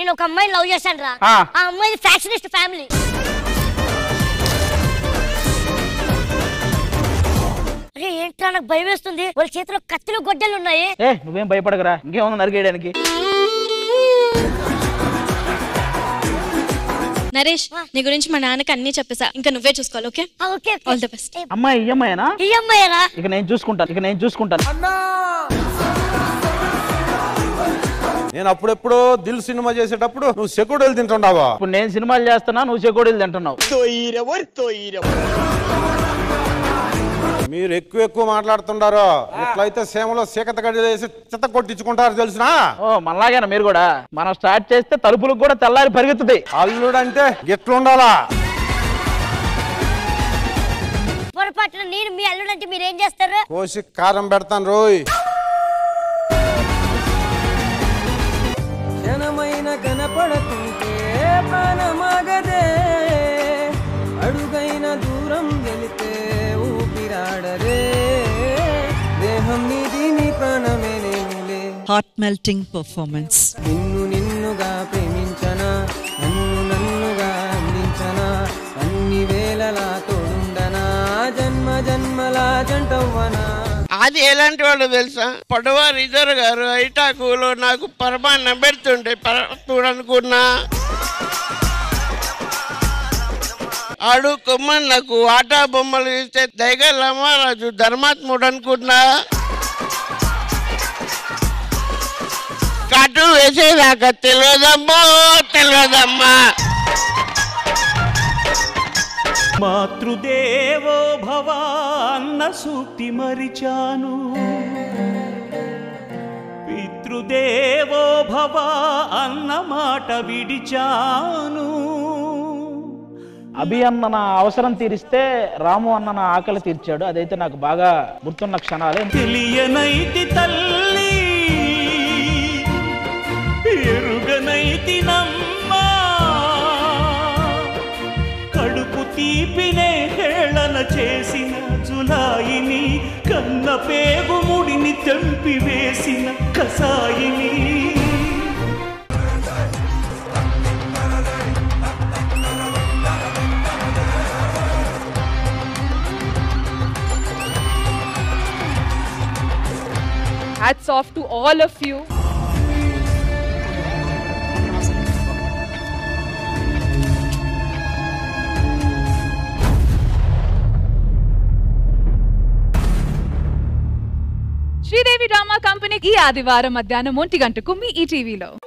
నేను ఒక అమ్మాయిని లవ్ చేశాను రా ఆ. ఆ అమ్మాయి ఫ్యాషనిస్ట్ ఫ్యామిలీ అరే ఏంట్రా నాకు భయం వేస్తుంది వాళ్ళ చేతిలో కత్తులు గొడ్డలు ఉన్నాయి ఏ నువ్వేం భయపడకరా ఇంకేముంది నరికేయడానికి నరేష్ నీ గురించి మా నాన్నకి అన్ని చెప్పేసా ఇంకా నువ్వే చూసుకోవాలి ఓకే ఆ, ఓకే ఆల్ ద బెస్ట్ అమ్మాయి ఈ అమ్మాయినా ఈ అమ్మాయిరా ఇక నేను చూసుకుంటాను ఇక నేను చూసుకుంటాను నేను అప్పుడెప్పుడో దిల్ సినిమా చేసేటప్పుడు నువ్వు సెక్యూరిటీలు తింటుండావా ఇప్పుడు నేను సినిమాలు చేస్తున్నా నువ్వు చెకోడీలు తింటున్నావు మీరు ఎక్కువ ఎక్కువ మాట్లాడుతుండారు ఇట్లయితే సేమలో సీకత గడి వేసి చెత్త కొట్టించుకుంటారు తెలుసునా ఓ మనలాగేనా మీరు కూడా మనం స్టార్ట్ చేస్తే తలుపులకు కూడా తెల్లారి పరిగెత్తుతాయి అల్లుడంటే గిట్లుండాలా పొరపాటున నేను మీ అల్లుడంటే మీరు ఏం చేస్తారు కోసి కారం పెడతాను రోయ్ క్షణమైన కనపడకుంటే ప్రాణమాగదే అడుగైన దూరం వెళితే ఊపిరాడదే దేహం నీది నీ ప్రాణమే నేనులే హార్ట్ మెల్టింగ్ పర్ఫార్మెన్స్ నిన్ను నిన్నుగా ప్రేమించనా నన్ను నన్నుగా అందించనా అన్ని వేళలా తోడుండనా జన్మ జన్మలా జంటవ్వనా అది ఎలాంటి వాళ్ళు తెలుసా పడవ రిజర్ గారు ఐటాకులో నాకు పరమాన్నం పెడుతుండే చూడనుకున్నా ఆడు కొమ్మన్నకు ఆటా బొమ్మలు ఇస్తే దైగ రామారాజు ధర్మాత్ముడు అనుకున్నా కటు వేసేదాకా తెలియదమ్మో తెలియదమ్మా మాతృదేవో భవ అన్న సూక్తి మరిచాను పితృదేవో భవ అన్న మాట విడిచాను అభి అన్న నా అవసరం తీరిస్తే రాము అన్న నా ఆకలి తీర్చాడు అదైతే నాకు బాగా గుర్తున్న క్షణాలే తెలియనైతి తల్లి ఎరుగనైతి నమ్మా కడుపు తీపినే హేళన చేసిన జులాయిని కన్న పేగు ముడిని తెంపి వేసిన కసాయిని Hats off to all of you. Sridevi drama company ఈ ఆదివారం మధ్యాహ్నం ఒంటి గంటకు మీ ఈ టీవీలో